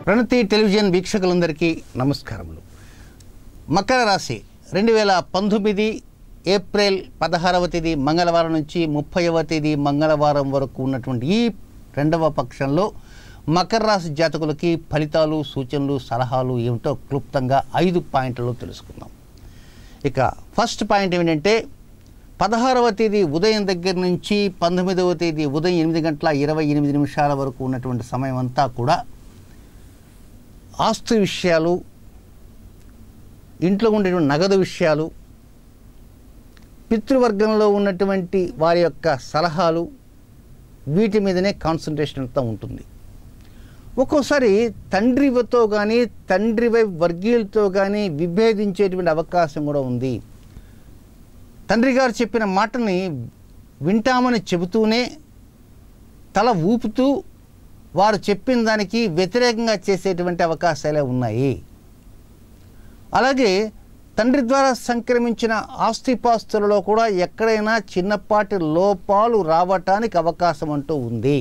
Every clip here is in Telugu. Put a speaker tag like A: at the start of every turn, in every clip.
A: ప్రణతి టెలివిజన్ వీక్షకులందరికీ నమస్కారములు మకర రాశి రెండు వేల పంతొమ్మిది ఏప్రిల్ పదహారవ తేదీ మంగళవారం నుంచి ముప్పైవ తేదీ మంగళవారం వరకు ఉన్నటువంటి ఈ రెండవ పక్షంలో మకర రాశి జాతకులకి ఫలితాలు సూచనలు సలహాలు ఏమిటో క్లుప్తంగా ఐదు పాయింట్లలో తెలుసుకుందాం ఇక ఫస్ట్ పాయింట్ ఏమిటంటే పదహారవ తేదీ ఉదయం దగ్గర నుంచి పంతొమ్మిదవ తేదీ ఉదయం ఎనిమిది గంటల ఇరవై ఎనిమిది నిమిషాల వరకు ఉన్నటువంటి సమయం అంతా కూడా ఆస్తి విషయాలు ఇంట్లో ఉండేటువంటి నగదు విషయాలు పితృవర్గంలో ఉన్నటువంటి వారి యొక్క సలహాలు వీటి మీదనే కాన్సన్ట్రేషన్ అంతా ఉంటుంది ఒక్కోసారి తండ్రితో కానీ తండ్రి వైపు వర్గీయులతో కానీ విభేదించేటువంటి అవకాశం కూడా ఉంది తండ్రి గారు చెప్పిన మాటని వింటామని చెబుతూనే తల ఊపుతూ వారు చెప్పిన దానికి వ్యతిరేకంగా చేసేటువంటి అవకాశాలే ఉన్నాయి అలాగే తండ్రి ద్వారా సంక్రమించిన ఆస్తిపాస్తులలో కూడా ఎక్కడైనా చిన్నపాటి లోపాలు రావటానికి అవకాశం అంటూ ఉంది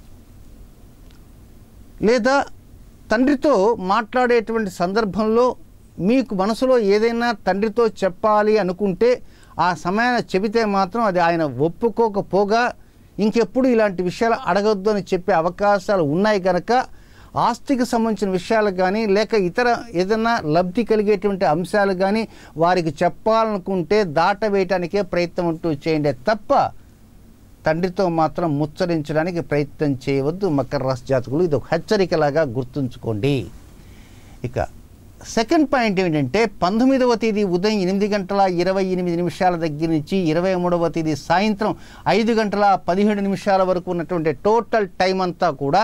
A: లేదా తండ్రితో మాట్లాడేటువంటి సందర్భంలో మీకు మనసులో ఏదైనా తండ్రితో చెప్పాలి అనుకుంటే ఆ సమయాన చెబితే మాత్రం అది ఆయన ఒప్పుకోకపోగా ఇంకెప్పుడు ఇలాంటి విషయాలు అడగొద్దు అని చెప్పే అవకాశాలు ఉన్నాయి కనుక ఆస్తికి సంబంధించిన విషయాలు కానీ లేక ఇతర ఏదైనా లబ్ధి కలిగేటువంటి అంశాలు కానీ వారికి చెప్పాలనుకుంటే దాటవేయటానికే ప్రయత్నం అంటూ చేయండి తప్ప తండ్రితో మాత్రం ముచ్చరించడానికి ప్రయత్నం చేయవద్దు మకర రాశి జాతకులు ఇది ఒక హెచ్చరికలాగా గుర్తుంచుకోండి ఇక సెకండ్ పాయింట్ ఏమిటంటే పంతొమ్మిదవ తేదీ ఉదయం ఎనిమిది గంటల ఇరవై ఎనిమిది నిమిషాల దగ్గర నుంచి ఇరవై మూడవ తేదీ సాయంత్రం ఐదు గంటల పదిహేడు నిమిషాల వరకు ఉన్నటువంటి టోటల్ టైం అంతా కూడా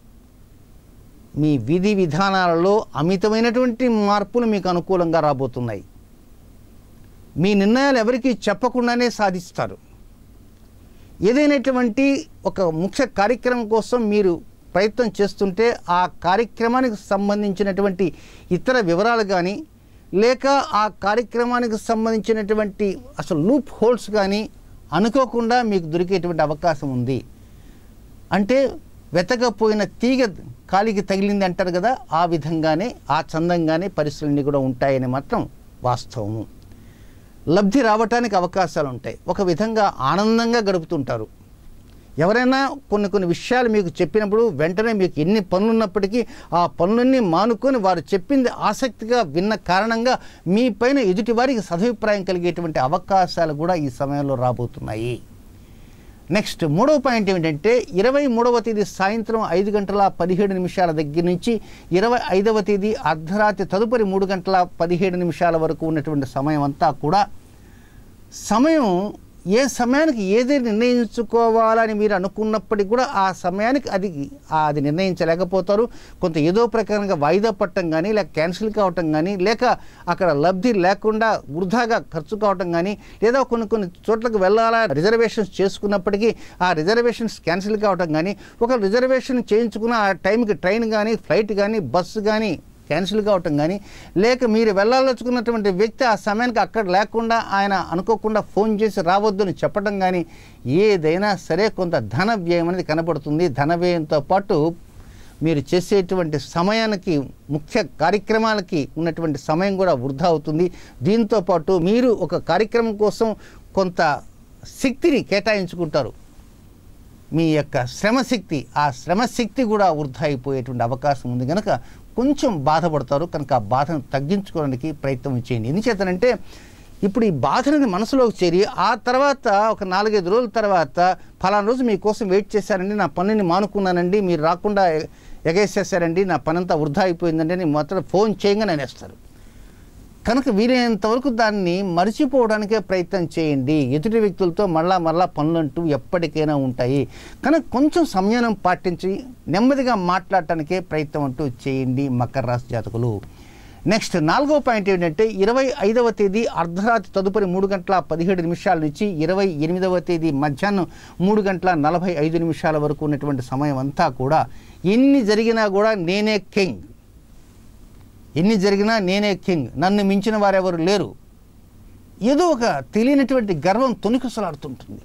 A: మీ విధి విధానాలలో అమితమైనటువంటి మార్పులు మీకు అనుకూలంగా రాబోతున్నాయి మీ నిర్ణయాలు ఎవరికీ చెప్పకుండానే సాధిస్తారు ఏదైనటువంటి ఒక ముఖ్య కార్యక్రమం కోసం మీరు ప్రయత్నం చేస్తుంటే ఆ కార్యక్రమానికి సంబంధించినటువంటి ఇతర వివరాలు కానీ లేక ఆ కార్యక్రమానికి సంబంధించినటువంటి అసలు లూప్ హోల్స్ కానీ అనుకోకుండా మీకు దొరికేటువంటి అవకాశం ఉంది అంటే వెతకపోయిన తీగ కాలికి తగిలింది అంటారు కదా ఆ విధంగానే ఆ చందంగానే పరిస్థితులన్నీ కూడా ఉంటాయని మాత్రం వాస్తవము లబ్ధి రావటానికి అవకాశాలు ఉంటాయి ఒక విధంగా ఆనందంగా గడుపుతుంటారు ఎవరైనా కొన్ని కొన్ని విషయాలు మీకు చెప్పినప్పుడు వెంటనే మీకు ఎన్ని పనులు ఉన్నప్పటికీ ఆ పనులన్నీ మానుకొని వారు చెప్పింది ఆసక్తిగా విన్న కారణంగా మీ పైన ఎదుటి వారికి సదభిప్రాయం కలిగేటువంటి అవకాశాలు కూడా ఈ సమయంలో రాబోతున్నాయి నెక్స్ట్ మూడవ పాయింట్ ఏమిటంటే ఇరవై మూడవ తేదీ సాయంత్రం ఐదు గంటల పదిహేడు నిమిషాల దగ్గర నుంచి ఇరవై ఐదవ తేదీ అర్ధరాత్రి తదుపరి మూడు గంటల పదిహేడు నిమిషాల వరకు ఉన్నటువంటి సమయం అంతా కూడా సమయం ఏ సమయానికి ఏది నిర్ణయించుకోవాలని మీరు అనుకున్నప్పటికీ కూడా ఆ సమయానికి అది ఆ- అది నిర్ణయించలేకపోతారు కొంత ఏదో ప్రకారంగా వాయిదా పట్టడం కానీ లేక క్యాన్సిల్ కావటం కానీ లేక అక్కడ లబ్ధి లేకుండా వృధాగా ఖర్చు కావటం కానీ లేదా కొన్ని కొన్ని చోట్లకు వెళ్ళాలా రిజర్వేషన్స్ చేసుకున్నప్పటికీ ఆ రిజర్వేషన్స్ క్యాన్సిల్ కావటం కానీ ఒక రిజర్వేషన్ చేయించుకున్న ఆ టైంకి ట్రైన్ కానీ ఫ్లైట్ కానీ బస్సు కానీ క్యాన్సిల్ కావటం కానీ లేక మీరు వెళ్ళాలనుకున్నటువంటి వ్యక్తి ఆ సమయానికి అక్కడ లేకుండా ఆయన అనుకోకుండా ఫోన్ చేసి రావద్దు అని చెప్పడం కానీ ఏదైనా సరే కొంత ధన వ్యయం అనేది కనబడుతుంది ధన వ్యయంతో పాటు మీరు చేసేటువంటి సమయానికి ముఖ్య కార్యక్రమాలకి ఉన్నటువంటి సమయం కూడా వృధా అవుతుంది దీంతో పాటు మీరు ఒక కార్యక్రమం కోసం కొంత శక్తిని కేటాయించుకుంటారు మీ యొక్క శ్రమశక్తి ఆ శ్రమశక్తి కూడా వృధా అయిపోయేటువంటి అవకాశం ఉంది కనుక కొంచెం బాధపడతారు కనుక ఆ బాధను తగ్గించుకోవడానికి ప్రయత్నం చేయండి ఎందుచేతనంటే ఇప్పుడు ఈ బాధని మనసులోకి చేరి ఆ తర్వాత ఒక నాలుగైదు రోజుల తర్వాత ఫలానా రోజు మీకోసం వెయిట్ చేశారండి నా పనిని మానుకున్నానండి మీరు రాకుండా ఎ- ఎగేసేసారండి నా పనంతా వృధా అయిపోయిందండి అని మొత్తం ఫోన్ చేయగానే అనేస్తారు కనుక వీలైనంత వరకు దాన్ని మర్చిపోవడానికే ప్రయత్నం చేయండి ఎదుటి వ్యక్తులతో మళ్ళా మళ్ళా పనులంటూ ఎప్పటికైనా ఉంటాయి కనుక కొంచెం సంయమనం పాటించి నెమ్మదిగా మాట్లాడటానికే ప్రయత్నం అంటూ చేయండి మకర రాశి జాతకులు నెక్స్ట్ నాలుగో పాయింట్ ఏంటంటే ఇరవై ఐదవ తేదీ అర్ధరాత్రి తదుపరి మూడు గంటల పదిహేడు నిమిషాల నుంచి ఇరవై ఎనిమిదవ తేదీ మధ్యాహ్నం మూడు గంటల నలభై ఐదు నిమిషాల వరకు ఉన్నటువంటి సమయం అంతా కూడా ఎన్ని జరిగినా కూడా నేనే కింగ్ ఎన్ని జరిగినా నేనే కింగ్ నన్ను మించిన వారెవరు లేరు ఏదో ఒక తెలియనటువంటి గర్వం తొణికిసలాడుతుంటుంది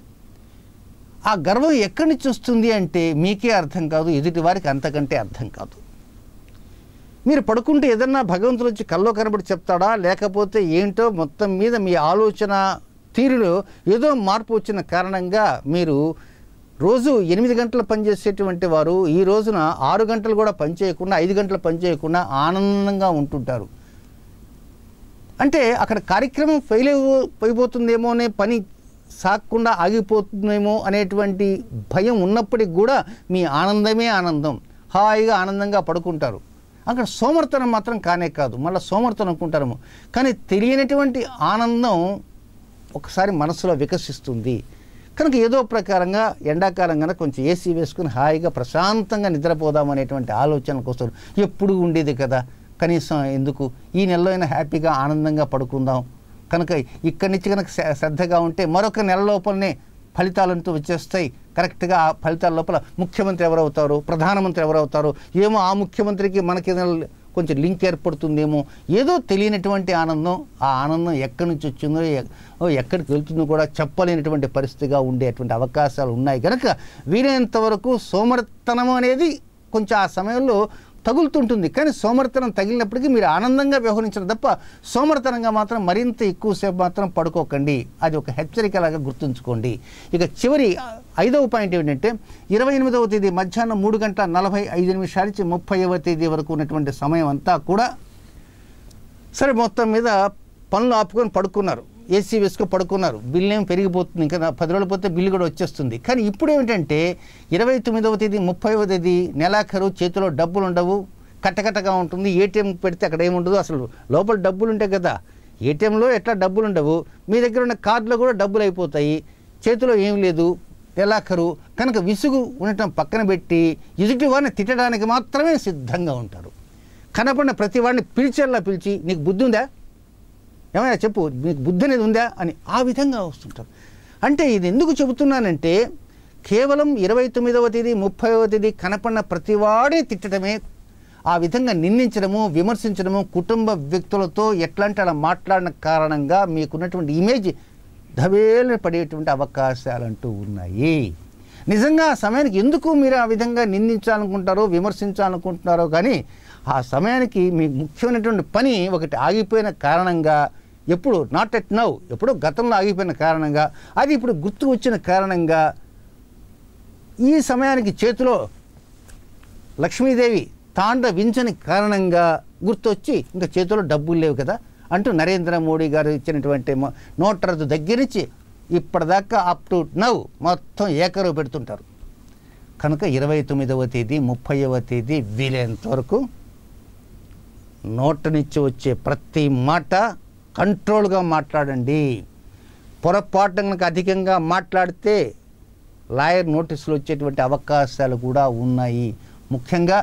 A: ఆ గర్వం ఎక్కడి నుంచి వస్తుంది అంటే మీకే అర్థం కాదు ఎదుటి వారికి అంతకంటే అర్థం కాదు మీరు పడుకుంటే ఏదన్నా భగవంతుడు వచ్చి కల్లో కనబడి చెప్తాడా లేకపోతే ఏంటో మొత్తం మీద మీ ఆలోచన తీరులో ఏదో మార్పు వచ్చిన కారణంగా మీరు రోజు ఎనిమిది గంటలు పనిచేసేటువంటి వారు ఈ రోజున ఆరు గంటలు కూడా పనిచేయకుండా ఐదు గంటలు పనిచేయకుండా ఆనందంగా ఉంటుంటారు అంటే అక్కడ కార్యక్రమం ఫెయిల్ అయిపోతుందేమో అనే పని సాగకుండా ఆగిపోతుందేమో అనేటువంటి భయం ఉన్నప్పటికి కూడా మీ ఆనందమే ఆనందం హాయిగా ఆనందంగా పడుకుంటారు అక్కడ సోమర్తనం మాత్రం కానే కాదు మళ్ళీ సోమర్తనం అనుకుంటారు కానీ తెలియనటువంటి ఆనందం ఒకసారి మనసులో వికసిస్తుంది కనుక ఏదో ప్రకారంగా ఎండాకాలం కనుక కొంచెం ఏసీ వేసుకుని హాయిగా ప్రశాంతంగా నిద్రపోదాం అనేటువంటి ఆలోచనకు వస్తారు ఎప్పుడు ఉండేది కదా కనీసం ఎందుకు ఈ నెలలో అయినా హ్యాపీగా ఆనందంగా పడుకుందాం కనుక ఇక్కడి నుంచి కనుక శ్ర- శ్రద్ధగా ఉంటే మరొక నెల లోపలనే ఫలితాలంటూ వచ్చేస్తాయి కరెక్ట్గా ఆ ఫలితాల లోపల ముఖ్యమంత్రి ఎవరవుతారు ప్రధానమంత్రి ఎవరవుతారు ఏమో ఆ ముఖ్యమంత్రికి మనకి ఏదైనా కొంచెం లింక్ ఏర్పడుతుందేమో ఏదో తెలియనటువంటి ఆనందం ఆ ఆనందం ఎక్కడి నుంచి వచ్చిందో ఎ- ఓ ఎక్కడికి వెళ్తుందో కూడా చెప్పలేనటువంటి పరిస్థితిగా ఉండేటువంటి అవకాశాలు ఉన్నాయి కనుక వీలైనంత వరకు సోమర్తనం అనేది కొంచెం ఆ సమయంలో తగులుతుంటుంది కానీ సోమర్తనం తగిలినప్పటికీ మీరు ఆనందంగా వ్యవహరించడం తప్ప సోమర్తనంగా మాత్రం మరింత ఎక్కువసేపు మాత్రం పడుకోకండి అది ఒక హెచ్చరికలాగా గుర్తుంచుకోండి ఇక చివరి ఐదవ పాయింట్ ఏంటంటే ఇరవై ఎనిమిదవ తేదీ మధ్యాహ్నం మూడు గంటల నలభై ఐదు నిమిషాల నుంచి ముప్పైవ తేదీ వరకు ఉన్నటువంటి సమయం అంతా కూడా సరే మొత్తం మీద పనులు ఆపుకొని పడుకున్నారు ఏసీ వేసుకొని పడుకున్నారు బిల్లు ఏం పెరిగిపోతుంది ఇంకా నా పది రోజులు పోతే బిల్లు కూడా వచ్చేస్తుంది కానీ ఇప్పుడు ఏమిటంటే ఇరవై తొమ్మిదవ తేదీ ముప్పైవ తేదీ నెలాఖరు చేతిలో డబ్బులు ఉండవు కట్టకట్టగా ఉంటుంది ఏటీఎం పెడితే అక్కడ ఏముండదు అసలు లోపల డబ్బులు ఉంటాయి కదా ఏటీఎంలో ఎట్లా డబ్బులు ఉండవు మీ దగ్గర ఉన్న కార్డులో కూడా డబ్బులు అయిపోతాయి చేతిలో ఏం లేదు నెలాఖరు కనుక విసుగు ఉండటం పక్కన పెట్టి ఎదుటి వారిని తిట్టడానికి మాత్రమే సిద్ధంగా ఉంటారు కనపడిన ప్రతి వాడిని పిలిచేలా పిలిచి నీకు బుద్ధి ఉందా ఏమైనా చెప్పు నీకు బుద్ధి అనేది ఉందా అని ఆ విధంగా వస్తుంటారు అంటే ఇది ఎందుకు చెబుతున్నానంటే కేవలం ఇరవై తొమ్మిదవ తేదీ ముప్పైవ తేదీ కనపడిన ప్రతివాడే తిట్టడమే ఆ విధంగా నిందించడము విమర్శించడము కుటుంబ వ్యక్తులతో ఎట్లాంటి అలా మాట్లాడిన కారణంగా మీకున్నటువంటి ఇమేజ్ ధవేలను పడేటువంటి అవకాశాలంటూ ఉన్నాయి నిజంగా ఆ సమయానికి ఎందుకు మీరు ఆ విధంగా నిందించాలనుకుంటారో విమర్శించాలనుకుంటున్నారో కానీ ఆ సమయానికి మీ ముఖ్యమైనటువంటి పని ఒకటి ఆగిపోయిన కారణంగా ఎప్పుడు నాట్ ఎట్ నౌ ఎప్పుడో గతంలో ఆగిపోయిన కారణంగా అది ఇప్పుడు గుర్తు వచ్చిన కారణంగా ఈ సమయానికి చేతిలో లక్ష్మీదేవి తాండవించని కారణంగా గుర్తొచ్చి ఇంకా చేతిలో డబ్బులు లేవు కదా అంటూ నరేంద్ర మోడీ గారు ఇచ్చినటువంటి మొ- నోట్ రద్దు దగ్గర నుంచి ఇప్పటిదాకా అప్ టు నౌ మొత్తం ఏకరువు పెడుతుంటారు కనుక ఇరవై తొమ్మిదవ తేదీ ముప్పైవ తేదీ వీలైనంత వరకు నోట నుంచి వచ్చే ప్రతి మాట కంట్రోల్గా మాట్లాడండి పొరపాటున కనుక అధికంగా మాట్లాడితే లాయర్ నోటీసులు వచ్చేటువంటి అవకాశాలు కూడా ఉన్నాయి ముఖ్యంగా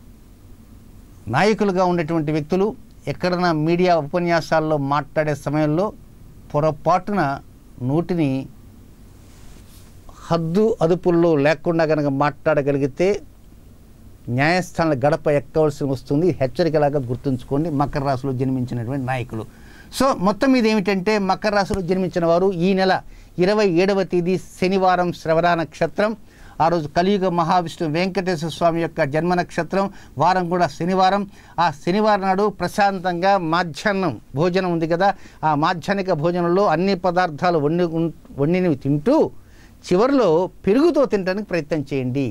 A: నాయకులుగా ఉండేటువంటి వ్యక్తులు ఎక్కడైనా మీడియా ఉపన్యాసాల్లో మాట్లాడే సమయంలో పొరపాటున నోటిని హద్దు అదుపుల్లో లేకుండా కనుక మాట్లాడగలిగితే న్యాయస్థానాల గడప ఎక్కవలసి వస్తుంది హెచ్చరికలాగా గుర్తుంచుకోండి మకర రాశిలో జన్మించినటువంటి నాయకులు సో మొత్తం మీద ఏమిటంటే మకర రాశిలో జన్మించిన వారు ఈ నెల ఇరవై ఏడవ తేదీ శనివారం శ్రవణ నక్షత్రం ఆ రోజు కలియుగ మహావిష్ణు వెంకటేశ్వర స్వామి యొక్క జన్మ నక్షత్రం వారం కూడా శనివారం ఆ శనివారం నాడు ప్రశాంతంగా మాధ్యాహ్నం భోజనం ఉంది కదా ఆ మాధ్యాహ్నిక భోజనంలో అన్ని పదార్థాలు వండి వండినవి తింటూ చివరిలో పెరుగుతో తినడానికి ప్రయత్నం చేయండి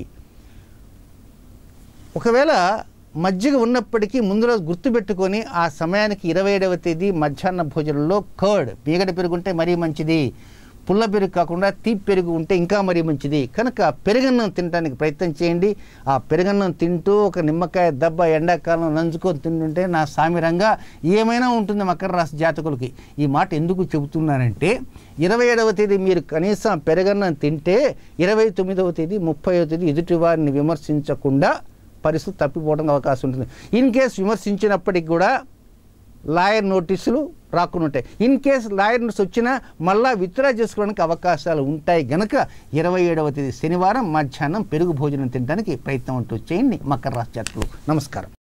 A: ఒకవేళ మజ్జిగ ఉన్నప్పటికీ ముందు రోజు గుర్తుపెట్టుకొని ఆ సమయానికి ఇరవై ఏడవ తేదీ మధ్యాహ్న భోజనంలో కర్డ్ మీగడ పెరుగు ఉంటే మరీ మంచిది పుల్ల పెరుగు కాకుండా తీపి పెరుగు ఉంటే ఇంకా మరీ మంచిది కనుక పెరుగన్నం తినడానికి ప్రయత్నం చేయండి ఆ పెరుగన్నం తింటూ ఒక నిమ్మకాయ దెబ్బ ఎండాకాలం నంచుకొని తింటుంటే నా సామిరంగా ఏమైనా ఉంటుంది మకర రాశి జాతకులకి ఈ మాట ఎందుకు చెబుతున్నానంటే ఇరవై ఏడవ తేదీ మీరు కనీసం పెరుగన్నం తింటే ఇరవై తొమ్మిదవ తేదీ ముప్పైవ తేదీ ఎదుటి వారిని విమర్శించకుండా పరిస్థితి తప్పిపోవడానికి అవకాశం ఉంటుంది ఇన్ కేస్ విమర్శించినప్పటికి కూడా లాయర్ నోటీసులు రాకుండా ఉంటాయి ఇన్ కేస్ లాయర్ నోటీస్ వచ్చినా మళ్ళా విత్డ్రా చేసుకోవడానికి అవకాశాలు ఉంటాయి గనక ఇరవై ఏడవ తేదీ శనివారం మధ్యాహ్నం పెరుగు భోజనం తినడానికి ప్రయత్నం అంటూ చేయండి మకర రాశి జాతకులు నమస్కారం